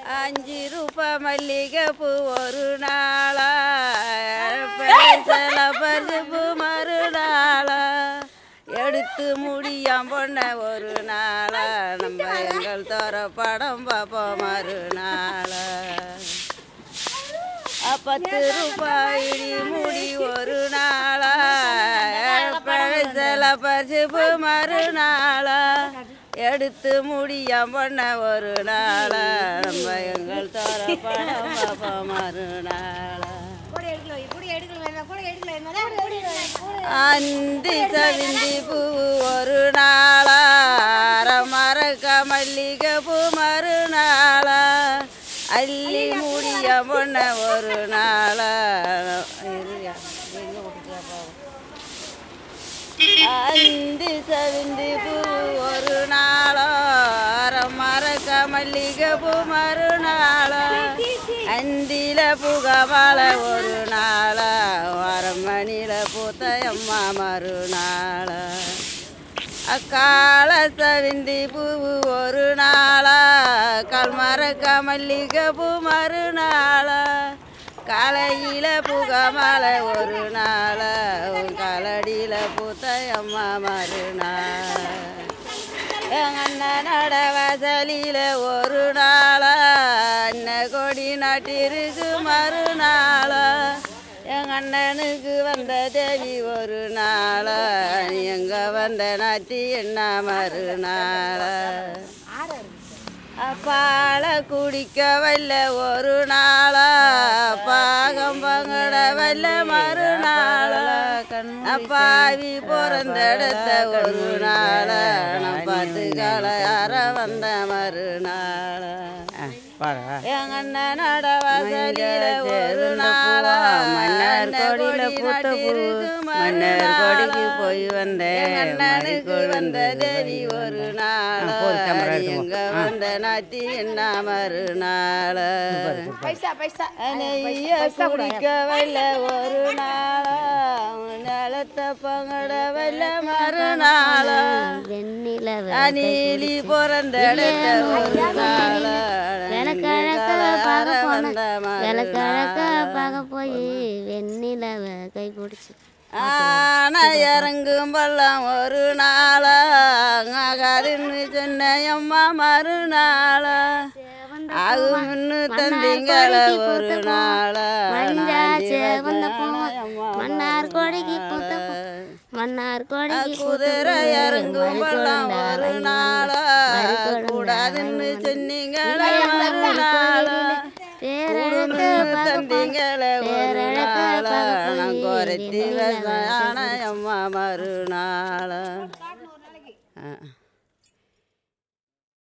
அஞ்சு ரூபாய் மல்லிகை பூ ஒரு நாளா பரிசல பரிசு மறுநாளா எடுத்து முடியாம பொண்ண ஒரு நாளா நம்ம எங்கள் தோற படம் பார்ப்போம் மறுநாளா பத்து ரூபாய் இடி முடி ஒரு நாளா பழசல பரிசு மறுநாளா எடுத்து முடியாம பொண்ண ஒரு நாளா நம்ம எங்கள் தோற படம் பார்ப்போம் மறுநாளா அந்தி சவிந்தி பூ ஒரு நாளா மறக்க மல்லிகை பூ மறுநாளா அள்ளி முடிய பொண்ண ஒரு நாளா இருயா, எங்க விட்டுட்டியா பாவம். அந்தி சவிந்தி பூ ஒரு நாளோ மறக்க மல்லிகை பூ மறுநாளா அந்தில புகமல ஒரு நாளா மணில பூத்தையம்மா மறுநாளா அக்கால சவிந்தி பூ ஒரு நாளா கால் மறக்க மல்லிகை பூ மறுநாளா காலையில புகமலை ஒரு நாளா உன் காலடியில பூத்தையம்மா மறுநாள் எங்க அண்ணன் நட வாசலில ஒரு நாளா அண்ணன் கொடி நாட்டிருக்கு மறுநாளா எங்க அண்ணனுக்கு வந்த தேவி ஒரு நாளா நீ எங்க வந்த நாத்தி என்ன மறுநாளா பால குடிக்க வல்ல ஒரு நாளா பாகம் பங்கட வல்ல மறுநாளா அப்பாவி பிறந்தெடுத்த ஒரு நாளா நான் பார்த்து காலையார வந்த மறுநாளா எங்க அண்ணன் நட வாசலில ஒரு நாளா மன்னர் கொடியில பூத்த பூ மன்னர் கொடிக்கு போய் வந்தேன் அண்ணனுக்கு வந்த தேவி ஒரு நாளா போதும், கேமரா எடுத்துக்கோ. எங்க வந்த நாத்தி என்ன மறுநாளா அணைய குடிக்க வல்ல ஒரு நாளா நிலத்தை பங்கட வல்ல மறுநாளா வெண்ணிலவ அநீலி பிறந்தெடுத்த ஒரு நாளா விளக்கழக்க பார்க்க வந்த போனேன் விளக்கழக்க மறுநாளா பார்க்க போய் வெண்ணிலவ கை பிடிச்சி ஆனா இறங்கும் பள்ளம் ஒரு நாளா கருன்னு சொன்ன அம்மா மறுநாளா ஆகும்னு தந்தீங்கள ஒரு நாளா மஞ்சா சேவந்த பூவம் மன்னார் கொடைக்கு பூத்த பூ மன்னார் கொடைக்கு பூத்த குதிரை பூ இறங்கும் பள்ளம் மறிக்கொழுந்தா ஒரு வள்ளி நாளா கூடாதுன்னு சொன்னீங்கள மறுநாளா பேரழக பார்க்க தந்தீங்கள ஒரு நாளா நான் குறைத்தி வசான அம்மா மறுநாளா ஆ